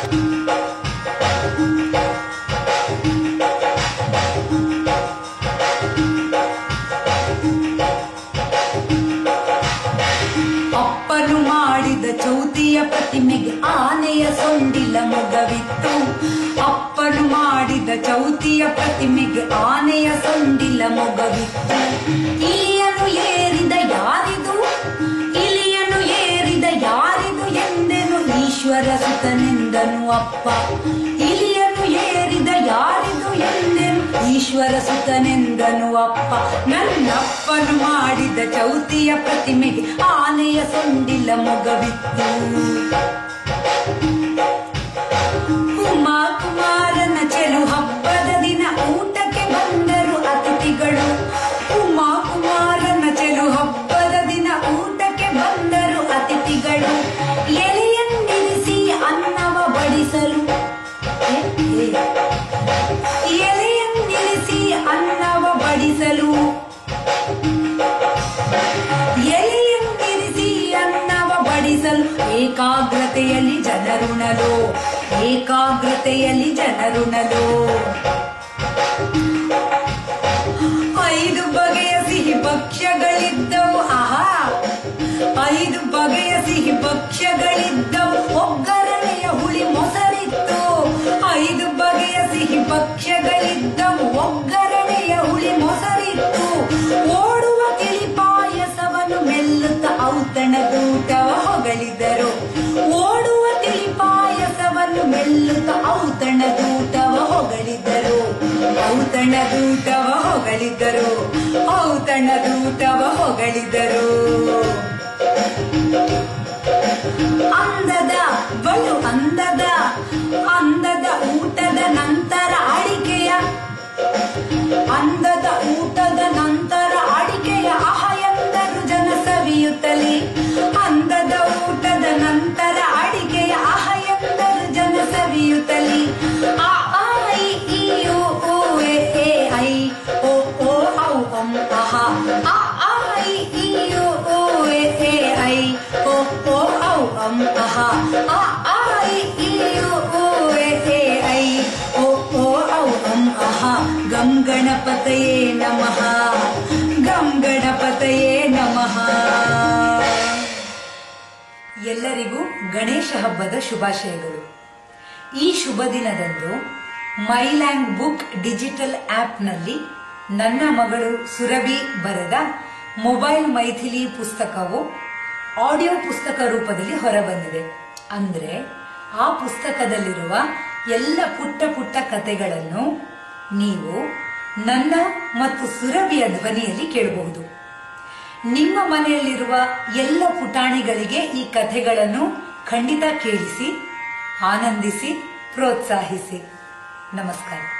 ಅಪ್ಪನು ಮಾಡಿದ ಚೌತಿಯ ಪ್ರತಿಮೆಗೆ ಆನೆಯ ಸೊಂಡಿಲ ಮೊಗವಿತ್ತು ಅಪ್ಪನು ಮಾಡಿದ ಚೌತಿಯ ಪ್ರತಿಮೆಗೆ ಆನೆಯ ಸೊಂಡಿಲ ಮೊಗವಿತ್ತು ಇಲಿಯನು ಏರಿದ ಯಾರಿದು ಇಲಿಯನು ಏರಿದ ಯಾರಿದು ಎಂದೆನು ಈಶ್ವರ ಸುತನೆಂದನು ಅಪ್ಪ ಇಲಿಯನು ಏರಿದ ಯಾರಿದು ಎಂದೆನು ಈಶ್ವರ ಸುತನೆಂದನು ಅಪ್ಪ ನನ್ನಪ್ಪನು ಮಾಡಿದ ಚೌತಿಯ ಪ್ರತಿಮೆಗೆ ಆನೆಯ ಸೊಂಡಿಲ ಮೊಗವಿತ್ತು ಉಮಾ ಕುಮಾರನ ಚೆಲು ಹಬ್ಬದ ದಿನ ಊಟಕ್ಕೆ ಬಂದರು ಅತಿಥಿಗಳು ಉಮಾ ಕುಮಾರನ ಚೆಲು ಹಬ್ಬದ ದಿನ ಊಟಕ್ಕೆ ಬಂದರು ಅತಿಥಿಗಳು ಎಲೆಯನ್ನಿರಿಸಿ ಅನ್ನವ ಬಡಿಸಲು ಏ, ಏ. ಎಲೆಯನ್ನಿರಿಸಿ ಅನ್ನವ ಬಡಿಸಲು ಎಲೆಯನ್ನಿರಿಸಿ ಅನ್ನವ ಬಡಿಸಲು ಏಕಾಗ್ರತೆಯಲ್ಲಿ ಜನರುಣಲು ಏಕಾಗ್ರತೆಯಲ್ಲಿ ಜನರುಣಲು ಐದು ಬಗೆಯ ಸಿಹಿ ಭಕ್ಷ್ಯಗಳಿದ್ದವು ಆಹಾ ಐದು ಬಗೆಯ ಸಿಹಿ ಭಕ್ಷ್ಯಗಳಿದ್ದವು ಒಗ್ಗರಣೆಯ ಹುಳಿ ಮೊಸರಿತ್ತು ಐದು ಬಗೆಯ ಸಿಹಿ ಭಕ್ಷ್ಯಗಳಿದ್ದವು ಒಗ್ಗರಣೆಯ ಹುಳಿ ಮೊಸರಿತ್ತು ಓಡುವ ತಿಳಿ ಪಾಯಸವನ್ನು ಮೆಲ್ಲುತ್ತ ಔತಣದೂಟವ ಹೊಗಳಿದರು ಓಡುವ ತಿಳಿ ಪಾಯಸವನ್ನು ಮೆಲ್ಲುತ್ತ ಔತಣದೂಟವ ಹೊಗಳಿದರು ಔತಣದೂಟವ ಹೊಗಳಿದರು ಔತಣದೂಟವ ಹೊಗಳಿದರು ಅಂದದ ಬಲು ಅಂದದ ಅಂದದ ಊಟದ ನಂತರ ಅಡಿಕೆಯ ಅಂದದ ಊಟದ ನಂತರ ಅಡಿಕೆಯ ಅಹ ಎಂದರು ಜನ ಸವಿಯುತ್ತಲೇ ಅಂದದ ಊಟದ ನಂತರ ಅಡಿಕೆಯ ಅಹ ಎಂದರು ಜನ ಸವಿಯುತ್ತಲೇ ಆ ಆ, ಇ, ಈ, ಉ, ಊ, ಎ, ಎ, ಐ, ಓ, ಓ, ಔ, ಅಂ, ಅಹ. ಆ, ಆ, ಇ, ಈ, ಉ, ಊ, ಎ, ಎ, ಐ, ಓ, ಓ, ಔ, ಅಂ, ಅಹ. ಆ, ಆ, ಇ, ಈ, ಉ, ಊ, ಎ, ಎ, ಐ, ಓ, ಓ, ಔ, ಅಂ, ಅಹ. ಗಂ ಗಣಪತಯೇ ನಮಃ ಗಂ ಗಣಪತಯೇ ನಮಃ ಎಲ್ಲರಿಗೂ ಗಣೇಶ ಹಬ್ಬದ ಶುಭಾಶಯಗಳು ಈ ಶುಭ ದಿನದಂದು ಮೈಲ್ಯಾಂಡ್ ಬುಕ್ ಡಿಜಿಟಲ್ ಆಪ್ನಲ್ಲಿ ನನ್ನ ಮಗಳು ಸುರಭಿ ಬರೆದ ಮೊಬೈಲ್ ಮೈಥಿಲಿ ಪುಸ್ತಕವು ಆಡಿಯೋ ಪುಸ್ತಕ ರೂಪದಲ್ಲಿ ಹೊರಬಂದಿದೆ ಅಂದ್ರೆ ಆ ಪುಸ್ತಕದಲ್ಲಿರುವ ಎಲ್ಲ ಪುಟ್ಟ ಪುಟ್ಟ ಕತೆಗಳನ್ನು ನೀವು ನನ್ನ ಮತ್ತು ಸುರಭಿಯ ಧ್ವನಿಯಲ್ಲಿ ಕೇಳಬಹುದು ನಿಮ್ಮ ಮನೆಯಲ್ಲಿರುವ ಎಲ್ಲ ಪುಟಾಣಿಗಳಿಗೆ ಈ ಕಥೆಗಳನ್ನು ಖಂಡಿತ ಕೇಳಿಸಿ ಆನಂದಿಸಿ ಪ್ರೋತ್ಸಾಹಿಸಿ ನಮಸ್ಕಾರ